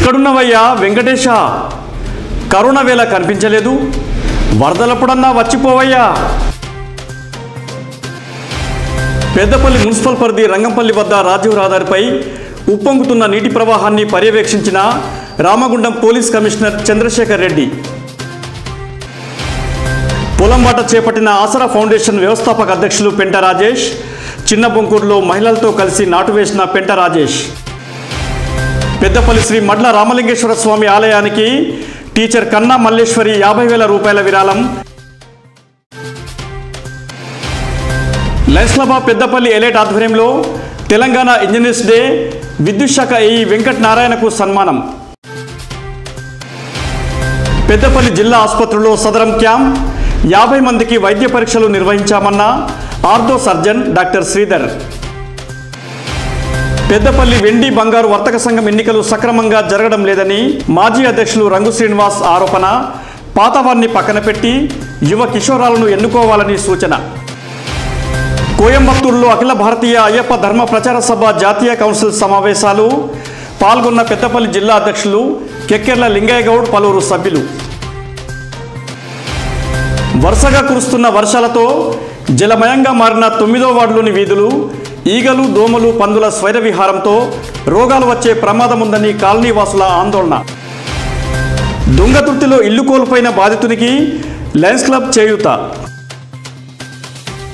ఎక్కడున్నవయ్యా Venkatesha corona వేళ కనిపించలేదు వరదలప్పుడన్నా వచ్చిపోవయ్యా Peddapalli municipal పరిధి రంగంపల్లి వద్ద రాజీవ్ రహదారిపై ఉప్పొంగుతున్న నీటి ప్రవాహాన్ని పర్యవేక్షించిన రామగుండం పోలీస్ కమిషనర్ చంద్రశేఖర్ రెడ్డి పొలంబాట చేపట్టిన ఆసరా ఫౌండేషన్ వ్యవస్థాపక అధ్యక్షులు పెంట రాజేష్ చిన్న బొంకూరులో మహిళలతో కలిసి నాటు వేసిన పెంట రాజేష్ పెద్దపల్లి శ్రీ మడ్ల రామలింగేశ్వర స్వామి ఆలయానికి టీచర్ కన్నా మల్లేశ్వరి యాభై వేల రూపాయల విరాళం lions club of Peddapalli elite ఆధ్వర్యంలో తెలంగాణ ఇంజనీర్స్ డే విద్యుత్ శాఖ ఏఈ వెంకట్ నారాయణకు సన్మానం పెద్దపల్లి జిల్లా ఆసుపత్రిలో సదరం క్యాంప్ యాభై మందికి వైద్య పరీక్షలు నిర్వహించామన్న ortho surgeon doctor Sridhar Peddapalli వెండి బంగారు వర్తక సంఘం ఎన్నికలు సక్రమంగా జరగడం లేదని మాజీ అధ్యక్షులు రంగు శ్రీనివాస్ ఆరోపణ పాతవాన్ని పక్కన పెట్టి యువ కిషోరాలను ఎన్నుకోవాలని సూచన కోయంబత్తూరులో అఖిల భారతీయ అయ్యప్ప ధర్మ ప్రచార సభ జాతీయ కౌన్సిల్ సమావేశాలు పాల్గొన్న పెద్దపల్లి జిల్లా అధ్యక్షులు కెక్కెర్ల లింగయ్య గౌడ్ పలువురు సభ్యులు వరుసగా కురుస్తున్న వర్షాలతో జలమయంగా మారిన తొమ్మిదో వార్డులోని వీధులు ఈగలు దోమలు పందుల స్వైర విహారంతో రోగాలు వచ్చే ప్రమాదం ఉందని కాలనీ వాసుల ఆందోళన దొంగతుర్తిలో ఇల్లు కోల్పోయిన బాధితునికి లయన్స్ క్లబ్ చేయూత